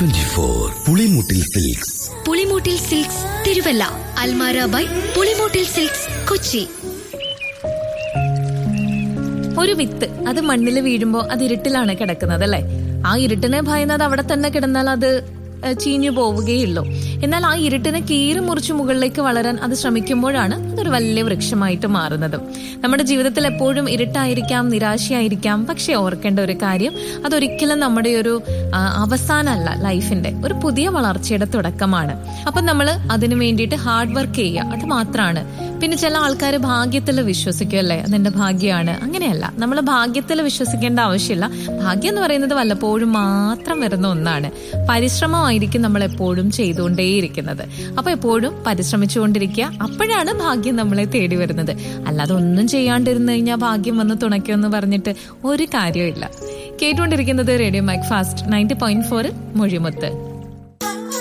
twenty four Pulimoottil silks Pulimoottil silks Thiruvalla Almara by Pulimoottil silks Kochi ഒരു with അത് മണ്ണിൽ വീഴുമ്പോൾ അത് ഇരുട്ടിലാണ് കിടക്കുന്നത് അല്ലെ ആ ഇരുട്ടിനെ ഭയന്നത് അവിടെ തന്നെ കിടന്നാൽ അത് ഏഹ്, ചീഞ്ഞു പോവുകയുള്ളൂ എന്നാൽ ആ ഇരുട്ടിനെ കീറി മുറിച്ച് മുകളിലേക്ക് വളരാൻ അത് ശ്രമിക്കുമ്പോഴാണ് അതൊരു വലിയ വൃക്ഷമായിട്ട് മാറുന്നത് നമ്മുടെ ജീവിതത്തിൽ എപ്പോഴും ഇരുട്ടായിരിക്കാം നിരാശയായിരിക്കാം പക്ഷെ ഓർക്കേണ്ട ഒരു കാര്യം അതൊരിക്കലും നമ്മുടെ ഒരു ആ, അവസാനമല്ല ലൈഫിന്റെ ഒരു പുതിയ വളർച്ചയുടെ തുടക്കമാണ് അപ്പൊ നമ്മൾ അതിനു വേണ്ടിയിട്ട് ഹാർഡ് വർക്ക് ചെയ്യുക അത് മാത്രമാണ് പിന്നെ ചില ആൾക്കാർ ഭാഗ്യത്തിൽ വിശ്വസിക്കും അല്ലേ അതെന്റെ ഭാഗ്യമാണ് അങ്ങനെയല്ല നമ്മൾ ഭാഗ്യത്തിൽ വിശ്വസിക്കേണ്ട ആവശ്യമില്ല ഭാഗ്യം എന്ന് പറയുന്നത് വല്ലപ്പോഴും മാത്രം വരുന്ന ഒന്നാണ് പരിശ്രമമായിരിക്കും നമ്മൾ എപ്പോഴും ചെയ്തുകൊണ്ടേയിരിക്കുന്നത് അപ്പൊ എപ്പോഴും പരിശ്രമിച്ചുകൊണ്ടിരിക്കുക അപ്പോഴാണ് ഭാഗ്യം നമ്മളെ തേടി വരുന്നത് അല്ലാതെ ഒന്നും ചെയ്യാണ്ടിരുന്നു കഴിഞ്ഞാൽ ഭാഗ്യം വന്ന് തുണയ്ക്കുമെന്ന് പറഞ്ഞിട്ട് ഒരു കാര്യമില്ല കേട്ടുകൊണ്ടിരിക്കുന്നത് radio mike fast ninety point four മൊഴിമുത്ത്